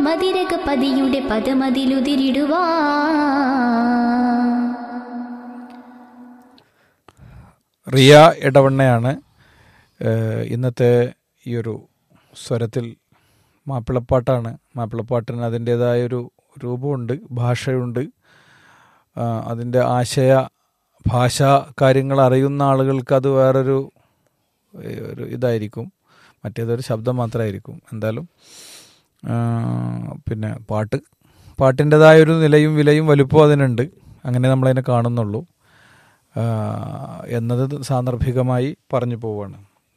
മതിരകപതിയുടെ പദമതിലുതിരിടുവാ റിയ ഇടവണ്ണയാണ് ഏഹ്, ഇന്നത്തെ ഈ ഒരു സ്വരത്തിൽ മാപ്പിളപ്പാട്ടാണ് മാപ്പിളപ്പാട്ടിന് അതിൻ്റേതായൊരു രൂപമുണ്ട് ഭാഷയുണ്ട് ആ, അതിൻ്റെ ആശയ ഭാഷാ കാര്യങ്ങൾ അറിയുന്ന ആളുകൾക്ക് അത് വേറൊരു ഏഹ്, ഒരു ഇതായിരിക്കും മറ്റേതൊരു ശബ്ദം മാത്രമായിരിക്കും എന്തായാലും ആ, പിന്നെ പാട്ട് പാട്ടിൻ്റെതായൊരു നിലയും വിലയും വലുപ്പവും അതിനുണ്ട് അങ്ങനെ നമ്മളതിനെ കാണുന്നുള്ളൂ ആ, എന്നത് സാന്ദർഭികമായി പറഞ്ഞു പോവാണ്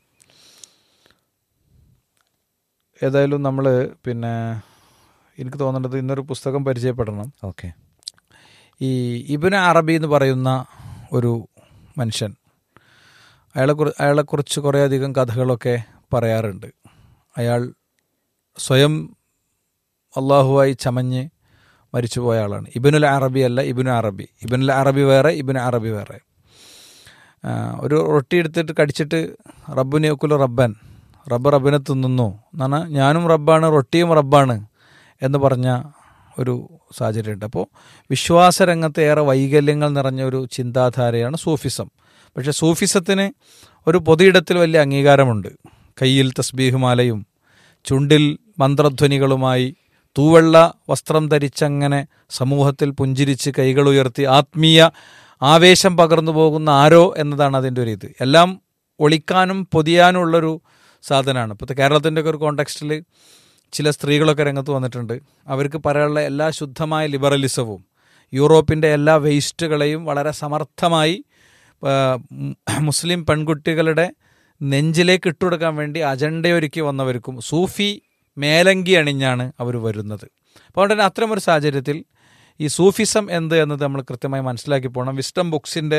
ഏതായാലും നമ്മൾ പിന്നെ എനിക്ക് തോന്നുന്നത് ഇന്നൊരു പുസ്തകം പരിചയപ്പെടണം ഓക്കെ ഈ ഇബിന് അറബി എന്ന് പറയുന്ന ഒരു മനുഷ്യൻ അയാളെ കുറി അയാളെക്കുറിച്ച് കുറേയധികം കഥകളൊക്കെ പറയാറുണ്ട് അയാൾ സ്വയം അള്ളാഹുവായി ചമഞ്ഞ് മരിച്ചുപോയ ആളാണ് ഇബിനുൽ അറബി അല്ല ഇബിനു അറബി ഇബിനുൽ അറബി വേറെ ഇബിന് അറബി വേറെ ആ, ഒരു റൊട്ടി എടുത്തിട്ട് കടിച്ചിട്ട് റബ്ബുനെ ഒക്കുല റബ്ബൻ റബ്ബ് റബ്ബിനെ തിന്നുന്നു എന്നാണ് ഞാനും റബ്ബാണ് റൊട്ടിയും റബ്ബാണ് എന്ന് പറഞ്ഞ ഒരു സാഹചര്യമുണ്ട് അപ്പോൾ വിശ്വാസ രംഗത്ത് ഏറെ വൈകല്യങ്ങൾ നിറഞ്ഞ ഒരു ചിന്താധാരയാണ് സൂഫിസം പക്ഷേ സൂഫിസത്തിന് ഒരു പൊതുയിടത്തിൽ വലിയ അംഗീകാരമുണ്ട് കയ്യിൽ തസ്ബീഹുമാലയും ചുണ്ടിൽ മന്ത്രധ്വനികളുമായി തൂവെള്ള വസ്ത്രം ധരിച്ചങ്ങനെ സമൂഹത്തിൽ പുഞ്ചിരിച്ച് കൈകൾ ഉയർത്തി ആത്മീയ ആവേശം പകർന്നു പോകുന്ന ആരോ എന്നതാണ് അതിൻ്റെ ഒരു ഇത് എല്ലാം ഒളിക്കാനും പൊതിയാനുള്ളൊരു സാധനമാണ് ഇപ്പോഴത്തെ കേരളത്തിൻ്റെ ഒക്കെ ഒരു കോണ്ടെക്സ്റ്റിൽ ചില സ്ത്രീകളൊക്കെ രംഗത്ത് വന്നിട്ടുണ്ട് അവർക്ക് പറയാനുള്ള എല്ലാ ശുദ്ധമായ ലിബറലിസവും യൂറോപ്പിൻ്റെ എല്ലാ വേസ്റ്റുകളെയും വളരെ സമർത്ഥമായി ആ, ഉം, മുസ്ലിം പെൺകുട്ടികളുടെ നെഞ്ചിലേക്ക് ഇട്ടുകൊടുക്കാൻ വേണ്ടി അജണ്ടയൊരുക്കി വന്നവർക്കും സൂഫി മേലങ്കി അണിഞ്ഞാണ് അവർ വരുന്നത് അപ്പോൾ അതുകൊണ്ട് തന്നെ അത്തരമൊരു സാഹചര്യത്തിൽ ഈ സൂഫിസം എന്ത് എന്നത് നമ്മൾ കൃത്യമായി മനസ്സിലാക്കി പോകണം വിസ്റ്റം ബുക്സിൻ്റെ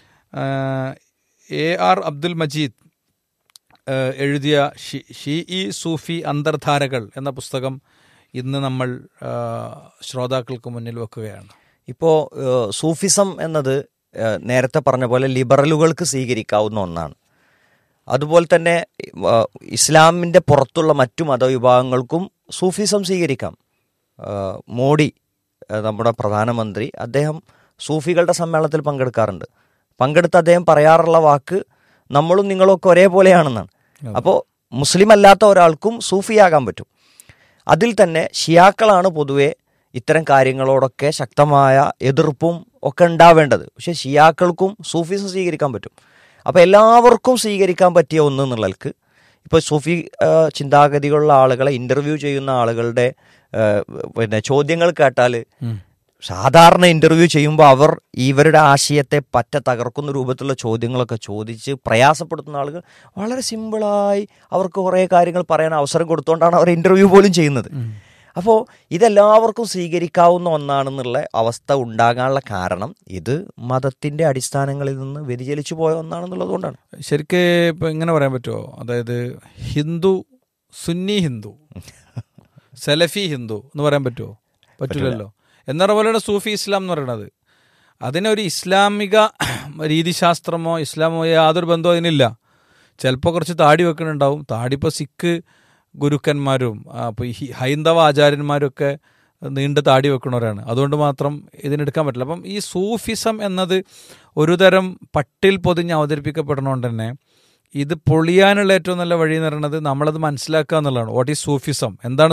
എ ആർ അബ്ദുൽ മജീദ് ആ, എഴുതിയ ഷി ഷീ ഇ സൂഫി അന്തർധാരകൾ എന്ന പുസ്തകം ഇന്ന് നമ്മൾ ആ, ശ്രോതാക്കൾക്ക് മുന്നിൽ വെക്കുകയാണ് ഇപ്പോൾ സൂഫിസം എന്നത് ഏഹ്, നേരത്തെ പറഞ്ഞ പോലെ ലിബറലുകൾക്ക് സ്വീകരിക്കാവുന്ന ഒന്നാണ് അതുപോലെ തന്നെ ഏഹ്, ഇസ്ലാമിൻ്റെ പുറത്തുള്ള മറ്റു മതവിഭാഗങ്ങൾക്കും സൂഫിസം സ്വീകരിക്കാം ഏഹ്, മോഡി ഏഹ്, നമ്മുടെ പ്രധാനമന്ത്രി അദ്ദേഹം സൂഫികളുടെ സമ്മേളനത്തിൽ പങ്കെടുക്കാറുണ്ട് പങ്കെടുത്ത് അദ്ദേഹം പറയാറുള്ള വാക്ക് നമ്മളും നിങ്ങളും ഒക്കെ ഒരേപോലെയാണെന്നാണ് അപ്പോൾ മുസ്ലിം അല്ലാത്ത ഒരാൾക്കും സൂഫിയാകാൻ പറ്റും അതിൽ തന്നെ ഷിയാക്കളാണ് പൊതുവെ ഇത്തരം കാര്യങ്ങളോടൊക്കെ ശക്തമായ എതിർപ്പും ഒക്കെ ഉണ്ടാവേണ്ടത് പക്ഷെ ഷിയാക്കൾക്കും സൂഫിസം സ്വീകരിക്കാൻ പറ്റും അപ്പോൾ എല്ലാവർക്കും സ്വീകരിക്കാൻ പറ്റിയ ഒന്ന് എന്നുള്ളവർക്ക് ഇപ്പോൾ സൂഫി ആ, ചിന്താഗതികളുള്ള ആളുകളെ ഇൻ്റർവ്യൂ ചെയ്യുന്ന ആളുകളുടെ ആ, പിന്നെ ചോദ്യങ്ങൾ കേട്ടാൽ സാധാരണ ഇൻ്റർവ്യൂ ചെയ്യുമ്പോൾ അവർ ഇവരുടെ ആശയത്തെ പറ്റ തകർക്കുന്ന രൂപത്തിലുള്ള ചോദ്യങ്ങളൊക്കെ ചോദിച്ച് പ്രയാസപ്പെടുത്തുന്ന ആളുകൾ വളരെ സിമ്പിളായി അവർക്ക് കുറേ കാര്യങ്ങൾ പറയാൻ അവസരം കൊടുത്തുകൊണ്ടാണ് അവർ ഇൻ്റർവ്യൂ പോലും ചെയ്യുന്നത് അപ്പോൾ ഇതെല്ലാവർക്കും സ്വീകരിക്കാവുന്ന ഒന്നാണെന്നുള്ള അവസ്ഥ ഉണ്ടാകാനുള്ള കാരണം ഇത് മതത്തിൻ്റെ അടിസ്ഥാനങ്ങളിൽ നിന്ന് വ്യതിചലിച്ചു പോയ ഒന്നാണെന്നുള്ളത് കൊണ്ടാണ് ശരിക്ക് ഇപ്പം ഇങ്ങനെ പറയാൻ പറ്റുമോ അതായത് ഹിന്ദു സുന്നി ഹിന്ദു സെലഫി ഹിന്ദു എന്ന് പറയാൻ പറ്റുമോ പറ്റില്ലല്ലോ എന്നറ പോലെയാണ് സൂഫി ഇസ്ലാം എന്ന് പറയുന്നത് അതിനൊരു ഇസ്ലാമിക രീതിശാസ്ത്രമോ ഇസ്ലാമോ യാതൊരു ബന്ധവും അതിനില്ല ചിലപ്പോൾ കുറച്ച് താടി വെക്കുന്നുണ്ടാവും താടി ഇപ്പോൾ സിഖ് ഗുരുക്കന്മാരും അപ്പോൾ ഈ ഹൈന്ദവ ആചാര്യന്മാരും ഒക്കെ നീണ്ട താടി വെക്കുന്നവരാണ് അതുകൊണ്ട് മാത്രം ഇതിനെടുക്കാൻ പറ്റില്ല അപ്പം ഈ സൂഫിസം എന്നത് ഒരു തരം പട്ടിൽ പൊതിഞ്ഞ് അവതരിപ്പിക്കപ്പെടുന്നതുകൊണ്ട് തന്നെ ഇത് പൊളിയാനുള്ള ഏറ്റവും നല്ല വഴി എന്ന് പറയുന്നത് നമ്മളത് മനസ്സിലാക്കുക എന്നുള്ളതാണ് വാട്ട് ഈസ് സൂഫിസം എന്താണ്